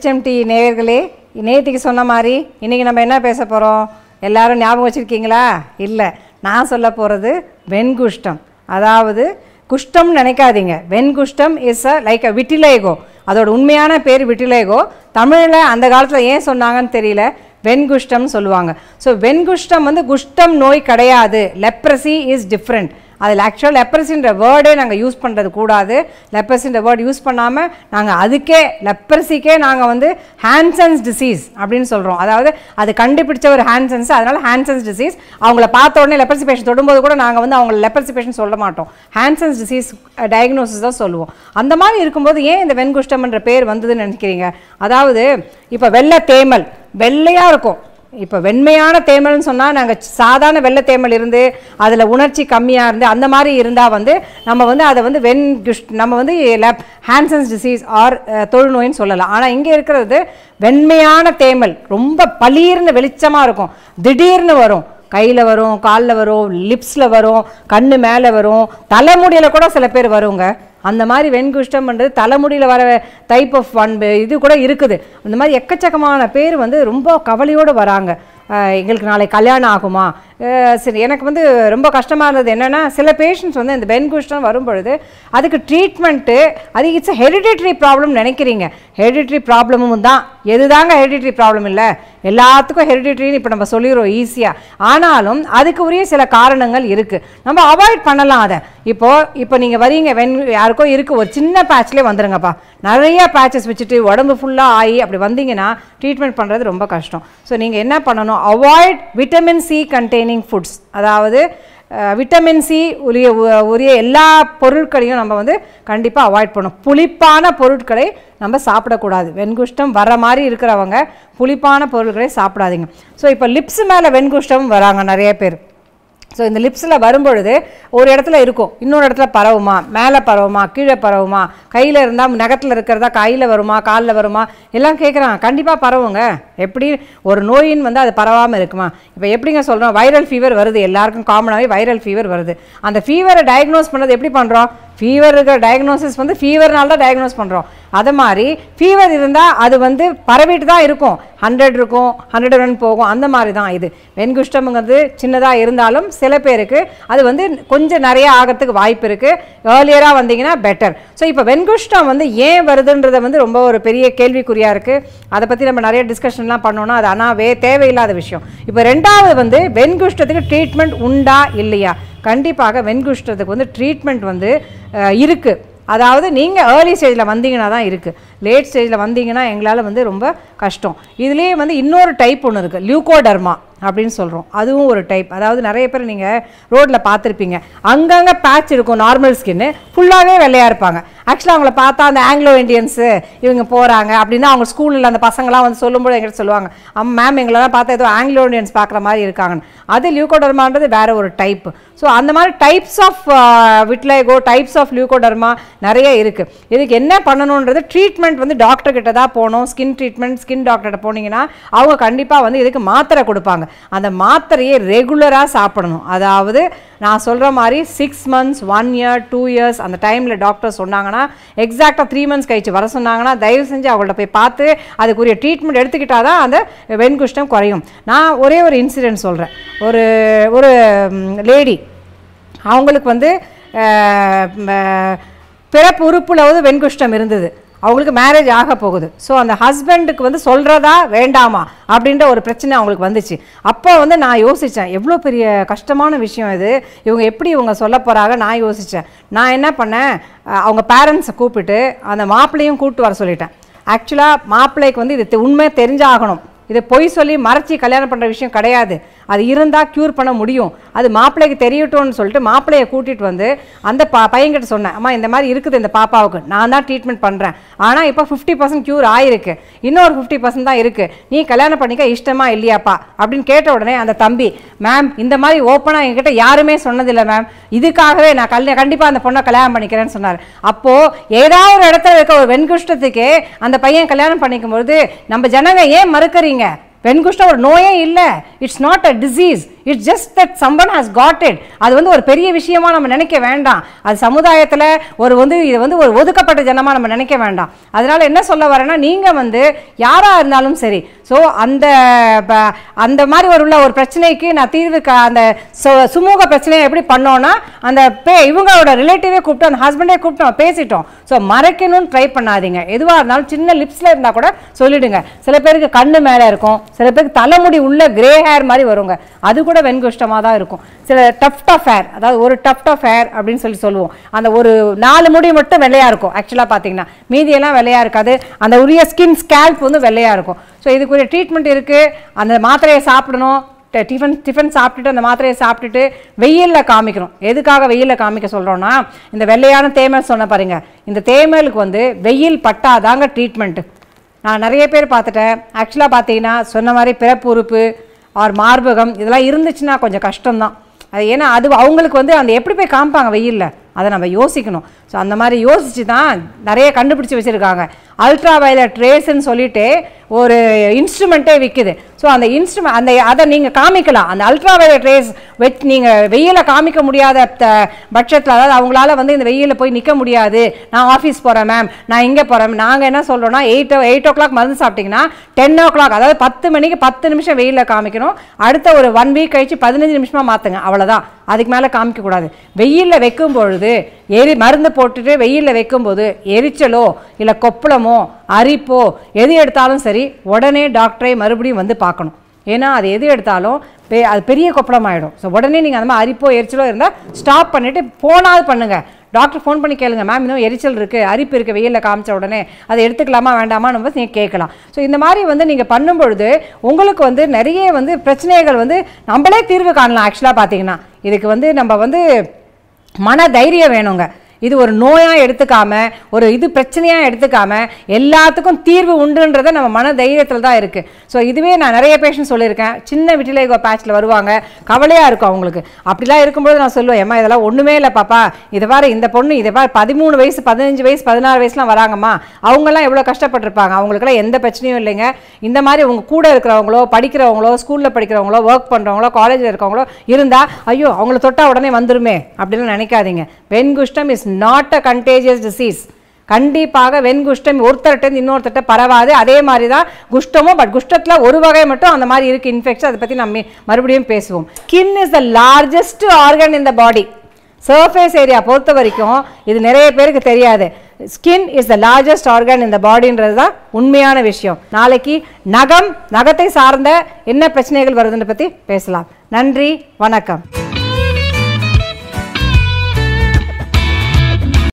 வெளிச்சம் டீ நேயர்களே நேத்திக்கு சொன்ன மாதிரி இன்றைக்கி நம்ம என்ன பேச போகிறோம் எல்லாரும் ஞாபகம் வச்சுருக்கீங்களா இல்லை நான் சொல்ல போகிறது வெண்குஷ்டம் அதாவது குஷ்டம்னு நினைக்காதீங்க வெண்குஷ்டம் இஸ் அ லைக் அ விட்டிலேகோ அதோட உண்மையான பேர் விட்டிலேகோ தமிழில் அந்த காலத்தில் ஏன் சொன்னாங்கன்னு தெரியல வெண்குஷ்டம்னு சொல்லுவாங்க ஸோ வெண்குஷ்டம் வந்து குஷ்டம் நோய் கிடையாது லெப்ரசி இஸ் டிஃப்ரெண்ட் அதில் ஆக்சுவல் லெப்பரசின்ற வேர்டே நாங்கள் யூஸ் பண்ணுறது கூடாது லெப்பரசின்ற வேர்டு யூஸ் பண்ணாமல் நாங்கள் அதுக்கே லெப்பரசிக்கே நாங்கள் வந்து ஹேண்ட்சன்ஸ் டிசீஸ் அப்படின்னு சொல்கிறோம் அதாவது அது கண்டுபிடிச்ச ஒரு ஹேண்ட்சன்ஸ் அதனால் ஹேண்ட்சன்ஸ் டிசீஸ் அவங்கள பார்த்த உடனே லெப்பரசி பேஷன் தொடும்போது கூட நாங்கள் வந்து அவங்கள லெப்பரசி பேஷன் சொல்ல மாட்டோம் ஹேண்ட்சன்ஸ் டிசீஸ் டயக்னோசிஸ் தான் சொல்லுவோம் அந்த மாதிரி இருக்கும்போது ஏன் இந்த வெண்குஷ்டம்ன்ற பேர் வந்ததுன்னு நினைக்கிறீங்க அதாவது இப்போ வெள்ளை தேமல் வெள்ளையாக இருக்கும் இப்போ வெண்மையான தேமல்னு சொன்னால் நாங்கள் சாதாரண வெள்ளை தேமல் இருந்து அதில் உணர்ச்சி கம்மியாக இருந்து அந்த மாதிரி இருந்தால் வந்து நம்ம வந்து அதை வந்து வெண் குஷ் நம்ம வந்து லேப் ஹேண்ட்சன்ஸ் டிசீஸ் ஆர் தொழுநோயின்னு சொல்லலாம் ஆனால் இங்கே இருக்கிறது வெண்மையான தேமல் ரொம்ப பளீர்னு வெளிச்சமாக இருக்கும் திடீர்னு வரும் கையில் வரும் காலில் வரும் லிப்ஸில் வரும் கண்ணு மேலே வரும் தலைமுடியில் கூட சில பேர் வருங்க அந்த மாதிரி வெண்குஷ்டம்ன்றது தலைமுடியில் வர டைப் ஆஃப் ஒன் இது கூட இருக்குது அந்த மாதிரி எக்கச்சக்கமான பேர் வந்து ரொம்ப கவலையோடு வராங்க அஹ் எங்களுக்கு நாளைக்கு கல்யாணம் ஆகுமா அஹ் சரி எனக்கு வந்து ரொம்ப கஷ்டமாக இருந்தது என்னென்னா சில பேஷண்ட்ஸ் வந்து இந்த வெண்குஷ்டம் வரும்பொழுது அதுக்கு ட்ரீட்மெண்ட்டு அது இட்ஸ் ஹெரிடிட்ரி ப்ராப்ளம் நினைக்கிறீங்க ஹெரிடிட்ரி ப்ராப்ளமும் தான் எதுதாங்க ஹெரிடிட்ரி ப்ராப்ளம் இல்லை எல்லாத்துக்கும் ஹெரிடிட்ரின்னு இப்போ நம்ம சொல்லிடுறோம் ஈஸியாக ஆனாலும் அதுக்கு உரிய சில காரணங்கள் இருக்குது நம்ம அவாய்ட் பண்ணலாம் அதை இப்போது இப்போ நீங்கள் வரீங்க வெண் யாருக்கோ இருக்குது ஒரு சின்ன பேட்ச்லேயே வந்துருங்கப்பா நிறைய பேட்சஸ் வச்சுட்டு உடம்பு ஃபுல்லாக ஆகி அப்படி வந்தீங்கன்னா ட்ரீட்மெண்ட் பண்ணுறது ரொம்ப கஷ்டம் ஸோ நீங்கள் என்ன பண்ணணும் avoid vitamin C containing foods அதாவது விட்டமின் சி உரிய உ- உரிய எல்லா பொருட்களையும் நம்ம வந்து கண்டிப்பாக அவாய்ட் பண்ணணும் புளிப்பான பொருட்களை நம்ம சாப்பிடக்கூடாது வெண்குஷ்டம் வர மாதிரி இருக்கிறவங்க புளிப்பான பொருட்களை சாப்பிடாதீங்க ஸோ இப்போ லிப்ஸ் மேலே வெண்குஷ்டம் வராங்க நிறைய பேர் ஸோ இந்த லிப்ஸில் வரும்பொழுது ஒரு இடத்துல இருக்கும் இன்னொரு இடத்துல பரவுமா மேலே பரவுமா கீழே பரவுமா கையில் இருந்தால் நகத்தில் இருக்கிறதா கையில் வருமா காலில் வருமா எல்லாம் கேட்குறாங்க கண்டிப்பாக பரவுங்க எப்படி ஒரு நோயின்னு வந்து அது பரவாமல் இருக்குமா இப்போ எப்படிங்க சொல்கிறோம் வைரல் ஃபீவர் வருது எல்லாருக்கும் காமனாகவே வைரல் ஃபீவர் வருது அந்த ஃபீவரை டயக்னோஸ் பண்ணது எப்படி பண்ணுறோம் ஃபீவர் இருக்கிற டயக்னோசிஸ் வந்து ஃபீவர்னால தான் டயக்னோஸ் பண்ணுறோம் அது மாதிரி ஃபீவர் இருந்தால் அது வந்து பரவிட்டு தான் இருக்கும் ஹண்ட்ரட் இருக்கும் ஹண்ட்ரட் ரன் போகும் அந்த மாதிரி தான் இது வெண்குஷ்டம்ங்கிறது சின்னதாக இருந்தாலும் சில பேருக்கு அது வந்து கொஞ்சம் நிறைய ஆகிறதுக்கு வாய்ப்பு இருக்குது ஏர்லியராக வந்தீங்கன்னா பெட்டர் ஸோ இப்போ வெண்குஷ்டம் வந்து ஏன் வருதுன்றத வந்து ரொம்ப ஒரு பெரிய கேள்விக்குறியாக இருக்குது அதை பற்றி நம்ம நிறைய டிஸ்கஷன்லாம் பண்ணோம்னா அது ஆனால் வே தேவையில்லாத விஷயம் இப்போ ரெண்டாவது வந்து வெண்குஷ்டத்துக்கு ட்ரீட்மெண்ட் உண்டா இல்லையா கண்டிப்பாக வெண்குஷ்டத்துக்கு வந்து ட்ரீட்மெண்ட் வந்து அஹ், இருக்கு அதாவது நீங்கள் ஏர்லி ஸ்டேஜில் வந்தீங்கன்னா தான் இருக்குது லேட் ஸ்டேஜில் வந்தீங்கன்னா எங்களால் வந்து ரொம்ப கஷ்டம் இதுலேயே வந்து இன்னொரு டைப் ஒன்று இருக்குது லியூகோடர்மா அப்படின்னு சொல்கிறோம் அதுவும் ஒரு டைப் அதாவது நிறைய பேர் நீங்கள் ரோட்டில் பார்த்துருப்பீங்க அங்கங்கே பேட்ச் இருக்கும் நார்மல் ஸ்கின்னு ஃபுல்லாகவே வெள்ளையாக இருப்பாங்க ஆக்சுவலாக அவங்கள பார்த்தா அந்த ஆங்கிலோ இண்டியன்ஸு இவங்க போகிறாங்க அப்படின்னா அவங்க ஸ்கூலில் அந்த பசங்களாம் வந்து சொல்லும்போது எங்கிட்ட சொல்லுவாங்க அம் மேம் எங்களெல்லாம் பார்த்தா ஏதோ ஆங்கிலோ இண்டியன்ஸ் பார்க்குற மாதிரி இருக்காங்கன்னு அது லியூகோடர்மான்றது வேற ஒரு டைப் ஸோ அந்த மாதிரி types of vitiligo types of leucoderma நிறைய இருக்குது இதுக்கு என்ன பண்ணணுன்றது ட்ரீட்மெண்ட் வந்து டாக்டர் கிட்ட தான் போகணும் ஸ்கின் ட்ரீட்மெண்ட் ஸ்கின் டாக்டர்கிட்ட போனீங்கன்னா அவங்க கண்டிப்பாக வந்து இதுக்கு மாத்திரை கொடுப்பாங்க அந்த மாத்திரையை ரெகுலராக சாப்பிடணும் அதாவது நான் சொல்கிற மாதிரி six months one year two years அந்த டைமில் டாக்டர் சொன்னாங்கன்னா எக்ஸாக்டாக த்ரீ மந்த்ஸ் கழிச்சு வர சொன்னாங்கன்னா தயவு செஞ்சு அவங்கள்ட்ட போய் பார்த்து அதுக்குரிய ட்ரீட்மெண்ட் எடுத்துக்கிட்டால் தான் அந்த வெண்குஷ்டம் குறையும் நான் ஒரே ஒரு இன்சிடென்ட் சொல்கிறேன் ஒரு ஒரு லேடி அவங்களுக்கு வந்து அஹ், ம- பிறப்பு உறுப்புல வந்து வெண்குஷ்டம் இருந்தது அவங்களுக்கு மேரேஜ் ஆக போகுது ஸோ அந்த ஹஸ்பண்டுக்கு வந்து சொல்கிறதா வேண்டாமா அப்படின்ற ஒரு பிரச்சனை அவங்களுக்கு வந்துச்சு அப்போ வந்து நான் யோசித்தேன் எவ்வளோ பெரிய கஷ்டமான விஷயம் இது இவங்க எப்படி இவங்க சொல்ல போகிறாங்க நான் யோசித்தேன் நான் என்ன பண்ணேன் அஹ், அவங்க பேரண்ட்ஸை கூப்பிட்டு அந்த மாப்பிள்ளையும் கூப்பிட்டு வர சொல்லிட்டேன் ஆக்சுவலாக மாப்பிள்ளைக்கு வந்து இது தெ- உண்மை தெரிஞ்சாகணும் இதை பொய் சொல்லி மறைச்சி கல்யாணம் பண்ணுற விஷயம் கிடையாது அது இருந்தால் க்யூர் பண்ண முடியும் அது மாப்பிள்ளைக்கு தெரியட்டும்னு சொல்லிட்டு மாப்பிள்ளையை கூட்டிகிட்டு வந்து அந்த பா பையன்கிட்ட சொன்னேன் அம்மா இந்த மாதிரி இருக்குது இந்த பாப்பாவுக்கு நான் தான் ட்ரீட்மெண்ட் பண்ணுறேன் ஆனால் இப்போ ஃபிஃப்டி பர்சன்ட் க்யூர் ஆயிருக்கு இன்னொரு ஃபிஃப்டி பர்சன்ட் தான் இருக்குது நீ கல்யாணம் பண்ணிக்க இஷ்டமா இல்லையாப்பா அப்படின்னு கேட்ட உடனே அந்த தம்பி மேம் இந்த மாதிரி ஓப்பனாக என்கிட்ட யாருமே சொன்னதில்லை மேம் இதுக்காகவே நான் கல்யா கண்டிப்பாக அந்த பொண்ணை கல்யாணம் பண்ணிக்கிறேன்னு சொன்னார் அப்போது ஏதாவது ஒரு இடத்துல இருக்க ஒரு வெண்குஷ்டத்துக்கே அந்த பையன் கல்யாணம் பண்ணிக்கும்போது நம்ம ஜனங்க ஏன் மறுக்கறீங்க வெண்குஷ்டம் ஒரு நோயே இல்லை it's not a disease it's just that someone has got it அது வந்து ஒரு பெரிய விஷயமா நம்ம நினைக்க வேண்டாம் அது சமுதாயத்தில் ஒரு வந்து இது வந்து ஒரு ஒதுக்கப்பட்ட ஜனமாக நம்ம நினைக்க வேண்டாம் அதனால என்ன சொல்ல வரேன்னா நீங்கள் வந்து யாராக இருந்தாலும் சரி ஸோ அந்த ப- அந்த மாதிரி ஒரு உள்ள ஒரு பிரச்சனைக்கு நான் தீர்வு க- அந்த சு- சுமூக பிரச்சனையை எப்படி பண்ணோன்னா அந்த பே இவங்களோட ரிலேட்டிவே கூப்பிட்டு அந்த ஹஸ்பண்டே கூப்பிட்டு நம்ம பேசிட்டோம் ஸோ மறைக்கணும்னு ட்ரை பண்ணாதீங்க எதுவாக இருந்தாலும் சின்ன லிப்ஸில் இருந்தால் கூட சொல்லிடுங்க சில பேருக்கு கண்ணு மேலே இருக்கும் சில பேருக்கு தலைமுடி உள்ள கிரே ஹேர் மாதிரி வருங்க அது கூட வெண்குஷ்டமாக தான் இருக்கும் சில டஃப் டஃப் ஹேர் அதாவது ஒரு டஃப் டஃப் ஹேர் அப்படின்னு சொல்லி சொல்லுவோம் அந்த ஒரு நாலு முடி மட்டும் வெள்ளையாக இருக்கும் ஆக்சுவலாக பார்த்தீங்கன்னா மீதியெல்லாம் வெள்ளையாக இருக்காது அந்த உரிய ஸ்கின் ஸ்கேல்ப் வந்து வெள்ளையாக இருக்கும் ஸோ இதுக்குரிய ட்ரீட்மெண்ட் இருக்குது அந்த மாத்திரையை சாப்பிடணும் ட- டிஃபன் டிஃபன் சாப்பிட்டுட்டு அந்த மாத்திரையை சாப்பிட்டுட்டு வெயிலில் காமிக்கணும் எதுக்காக வெயிலில் காமிக்க சொல்கிறோன்னா இந்த வெள்ளையான தேமல் சொன்ன பாருங்க இந்த தேமலுக்கு வந்து வெயில் பட்டாதாங்க ட்ரீட்மெண்ட்டு நான் நிறைய பேர் பார்த்துட்டேன் ஆக்சுவலாக பார்த்தீங்கன்னா சொன்ன மாதிரி பிறப்பு உறுப்பு ஆர் மார்பகம் இதெல்லாம் இருந்துச்சுன்னா கொஞ்சம் கஷ்டம்தான் அது ஏன்னா அது அவங்களுக்கு வந்து அந்த எப்படி போய் காமிப்பாங்க வெயிலில் அதை நம்ம யோசிக்கணும் ஸோ அந்த மாதிரி யோசிச்சு தான் நிறைய கண்டுபிடிச்சி வச்சுருக்காங்க அல்ட்ரா வயலட் ரேஸ்ன்னு சொல்லிட்டு ஒரு இன்ஸ்ட்ருமெண்ட்டே விற்குது ஸோ அந்த இன்ஸ்ட்ருமெண்ட் அந்த அதை நீங்கள் காமிக்கலாம் அந்த அல்ட்ரா வயலட் ரேஸ் வச்சு நீங்கள் வெயிலை காமிக்க முடியாத த- பட்சத்தில் அதாவது அவங்களால வந்து இந்த வெயிலில் போய் நிற்க முடியாது நான் ஆஃபீஸ் போகிறேன் மேம் நான் இங்கே போகிறேன் நாங்கள் என்ன சொல்கிறோன்னா எயிட் எயிட் ஓ கிளாக் மருந்து சாப்பிட்டீங்கன்னா டென் ஓ கிளாக் அதாவது பத்து மணிக்கு பத்து நிமிஷம் வெயிலில் காமிக்கணும் அடுத்த ஒரு ஒன் வீக் கழிச்சு பதினஞ்சு நிமிஷமாக மாற்றுங்க அவ்வளோதான் அதுக்கு மேலே காமிக்கக்கூடாது வெயிலில் வைக்கும் பொழுது எரி மருந்து போட்டுட்டு வெயிலில் வைக்கும்போது எரிச்சலோ இல்லை கொப்பளமோ அரிப்போ எது எடுத்தாலும் சரி உடனே டாக்டரை மறுபடியும் வந்து பார்க்கணும் ஏன்னா அது எது எடுத்தாலும் பெ- அது பெரிய கொப்பளம் ஆகிடும் ஸோ உடனே நீங்கள் அந்த மாதிரி அரிப்போ எரிச்சலோ இருந்தால் ஸ்டாப் பண்ணிவிட்டு போனாவது பண்ணுங்கள் டாக்டர் ஃபோன் பண்ணி கேளுங்க மேம் இன்னும் எரிச்சல் இருக்குது அரிப்பு இருக்குது வெயிலில் காமிச்ச உடனே அதை எடுத்துக்கலாமா வேண்டாமான்னு வந்து நீங்கள் கேட்கலாம் ஸோ இந்த மாதிரி வந்து நீங்கள் பண்ணும்பொழுது உங்களுக்கு வந்து நிறைய வந்து பிரச்சனைகள் வந்து நம்மளே தீர்வு காணலாம் ஆக்சுவலாக பார்த்தீங்கன்னா இதுக்கு வந்து நம்ம வந்து மன தைரியம் வேணுங்க இது ஒரு நோயாக எடுத்துக்காம ஒரு இது பிரச்சனையாக எடுத்துக்காம எல்லாத்துக்கும் தீர்வு உண்டுன்றதை நம்ம மன தைரியத்தில் தான் இருக்குது ஸோ இதுவே நான் நிறைய பேஷண்ட் சொல்லியிருக்கேன் சின்ன விட்டிலேகோ பேட்சில் வருவாங்க கவலையாக இருக்கும் அவங்களுக்கு அப்படிலாம் இருக்கும்போது நான் சொல்லுவேன் ஏம்மா இதெல்லாம் ஒன்றுமே இல்லை பாப்பா இதை பாரு இந்த பொண்ணு இதை பாரு பதிமூணு வயசு பதினஞ்சு வயசு பதினாறு வயசுலாம் வராங்கம்மா அவங்கெல்லாம் எவ்வளோ கஷ்டப்பட்டிருப்பாங்க அவங்களுக்குலாம் எந்த பிரச்சனையும் இல்லைங்க இந்த மாதிரி உங்க கூட இருக்கிறவங்களோ படிக்கிறவங்களோ ஸ்கூலில் படிக்கிறவங்களோ ஒர்க் பண்ணுறவங்களோ காலேஜில் இருக்கவங்களோ இருந்தால் ஐயோ அவங்கள தொட்டா உடனே வந்துருமே அப்படின்னு நினைக்காதீங்க வெண்குஷ்டம் is not a contagious disease கண்டிப்பாக வெண்குஷ்டம் ஒருத்தர்கிட்ட இன்னொருத்தர்கிட்ட பரவாது அதே மாதிரி தான் குஷ்டமும் பட் குஷ்டத்தில் ஒரு வகை மட்டும் அந்த மாதிரி இருக்குது இன்ஃபெக்ஷன் அதை பற்றி நம்ம மறுபடியும் பேசுவோம் skin is the largest organ in the body surface area பொறுத்த வரைக்கும் இது நிறைய பேருக்கு தெரியாது skin is the largest organ இந்த பாடின்றது தான் உண்மையான விஷயம் நாளைக்கு நகம் நகத்தை சார்ந்த என்ன பிரச்சனைகள் வருதுன்னு பற்றி பேசலாம் நன்றி வணக்கம்